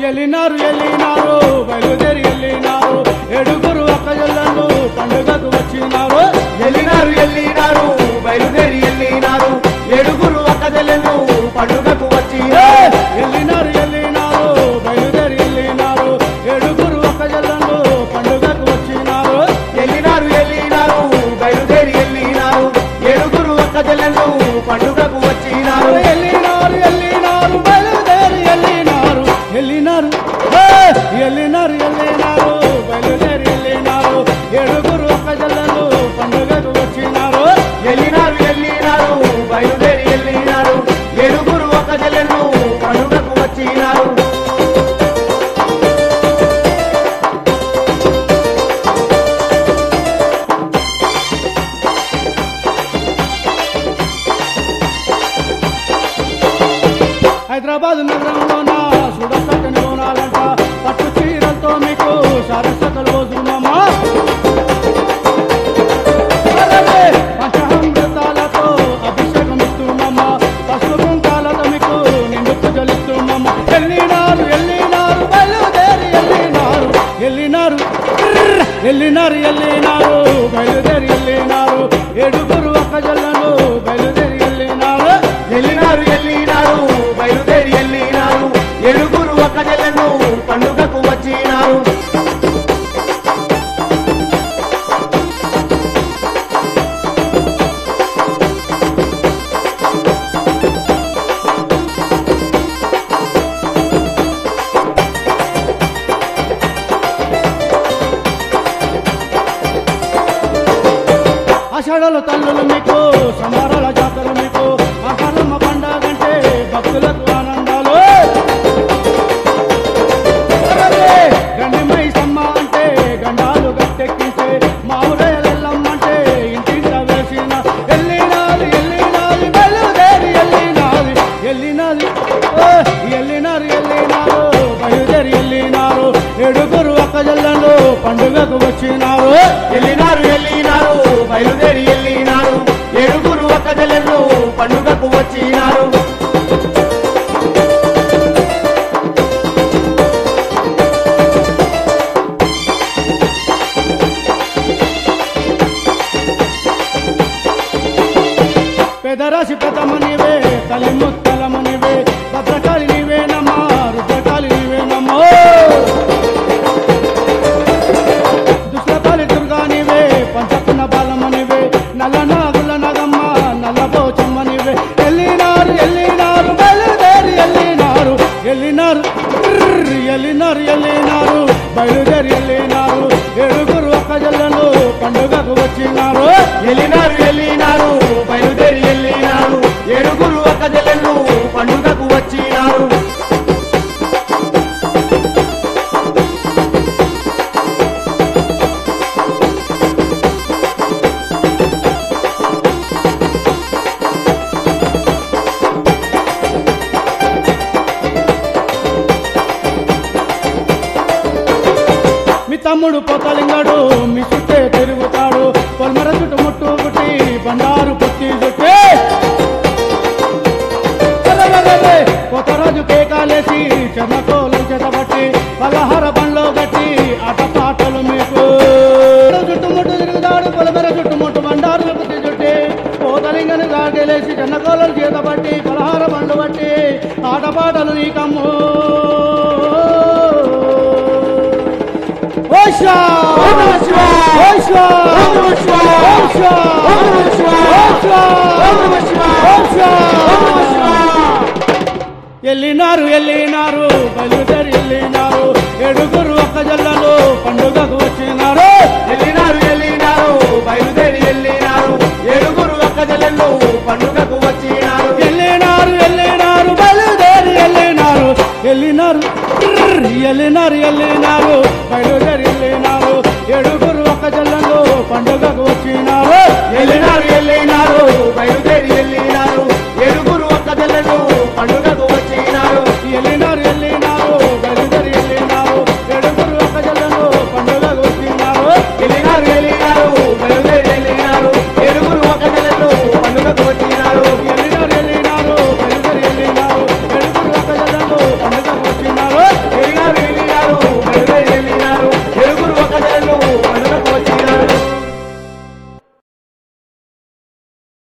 ఎల్లినారు ఎల్లినారు బయలుదేరి ఎల్లినారు ఏడుగురు అక్కజల్లను పండుగకు వచ్చినారు ఎల్లినారు ఎల్లినారు బయలుదేరి ఎల్లినారు ఏడుగురు అక్కజలను పండుగకు వచ్చి ఏ! ఎల్లినారు ఎల్లినారు బయలుదేరి ఎల్లినారు ఏడుగురు అక్కజల్లను పండుగకు వచ్చినారు ఎల్లినారు ఎల్లినారు బయలుదేరి ఎల్లినారు ఏడుగురు అక్కజలను పండుగకు వచ్చినారు ఎల్లినారు ఎల్లినారు బయలుదేరి ఎల్లినారు ఎల్లినారు ఏ! ఎల్లినారు ఎల్లినారు బయలుదేరి ఎల్లినారు ఏడుగురు అక్కజల్లను పండుగకు వచ్చినారు ఎల్లినారు ఎల్లినారు బయలుదేరి ఎల్లినారు ఏడుగురు అక్కజలను పండుగకు వచ్చినారు హైదరాబాద్ నగరంలోన సుడసక్కని బోనాలంట పట్టు చీరలతో మీకు సరస్వతలు వదునమ్మా పంచహమృతాలతో అభిషేకం ఇస్తున్నామా పసుపు కుంకాలతో మీకు నిండు పూజలిస్తున్నామా ఎల్లినారు ఎల్లినారు బయలుదేరి ఎల్లినారు ఎల్లినారు ట్రర్ ఎల్లినారు ఎల్లినారు బయలుదేరి ఎల్లినారు ఏడుగురు అక్కజల్లను బయలుదేరి ఎల్లినారు ఎల్లినారు ఎల్లినారు బయలుదేరి ఎల్లినారు ఏడుగురు అక్కజలను పండుగకు వచ్చినారు ఆషాఢాల తల్లులు మీకు సంబరాల జాతరలు మీకు ఆహారమ్మ పండగంటే భక్తులకు ఆనందాలు అరరే! గండిమై సమ్మ అంటే గండాలు గట్టెక్కించే మామిడాయలెల్లమ్మ అంటే ఇంటింట వేసిన ఎల్లినాది ఎల్లినాది బయలుదేరి ఎల్లినాది ఎల్లినాది ఓ! ఎల్లినారు ఎల్లినారు బయలుదేరి ఎల్లినారు ఏడుగురు అక్కజల్లను పండుగకు వచ్చినారు ఎల్లినారు ఎల్లినారు బయలుదేరి ఎల్లినారు ఏడుగురు అక్కజలను పండుగకు వచ్చినారు పెదరాశి పెదమ నీవే తల్లి ముత్తలమ నీవే భద్రకాళి నీవేనమ్మా రుద్రకాళి నీవేనమ్మో దుష్లకాళి దుర్గా నీవే పంచకున్న బాలమ్మ నీవే నల్ల నాగుల నగమ్మ నల్ల పోచమ్మ నీవే ఎల్లినారు ఎల్లినారు బయలుదేరి ఎల్లినారు ఎల్లినారు ట్రర్ ఎల్లినారు ఎల్లినారు బయలుదేరి ఎల్లినారు ఏడుగురు అక్కజల్లను పండుగకు వచ్చినారు ఎల్లినారు ఎల్లినారు బయలుదేరి ఎల్లినారు ఏడుగురు అక్కజలను పండుగకు వచ్చినారు మీ తమ్ముడు పోతలింగాడు మీ చుట్టే తిరుగుతాడు పొల్మర చుట్టు ముట్టు పుట్టి బండారు పుట్టి చుట్టే అరెరెరెరె! కొత్తరాజు కేకాలేసి చెమకోలు చేతబట్టి పలహార బండ్లో గట్టి ఆటపాటలు మీకు చుట్టుముట్టు తిరుగుతాడు పొలమెర చుట్టుముట్టు బండారు పుట్టి చుట్టి పోతలింగని గాగేలేసి చెన్నకోలు చేతబట్టి పలహార బండ్లు బట్టి ఆటపాటలు నీకమ్ము ఓషా ఓం నమః శివాయ! ఓషా ఓం నమః శివాయ! ఓషా ఓం నమః శివాయ! ఓషా ఓం నమః శివాయ! ఓషా ఓం నమః శివాయ! ఎల్లినారు ఎల్లినారు బయలుదేరి ఎల్లినారు ఏడుగురు ఒక్కజల్లను పండుగకు వచ్చినారు ఎల్లినారు ఎల్లినారు బయలుదేరి ఎల్లినారు ఏడుగురు అక్కజలను పండుగకు వచ్చినారు ఎల్లినారు ఎల్లినారు బయలుదేరి ఎల్లినారు ఎల్లినారు ట్రర్ ఎల్లినారు ఎల్లినారు బయలుదేరి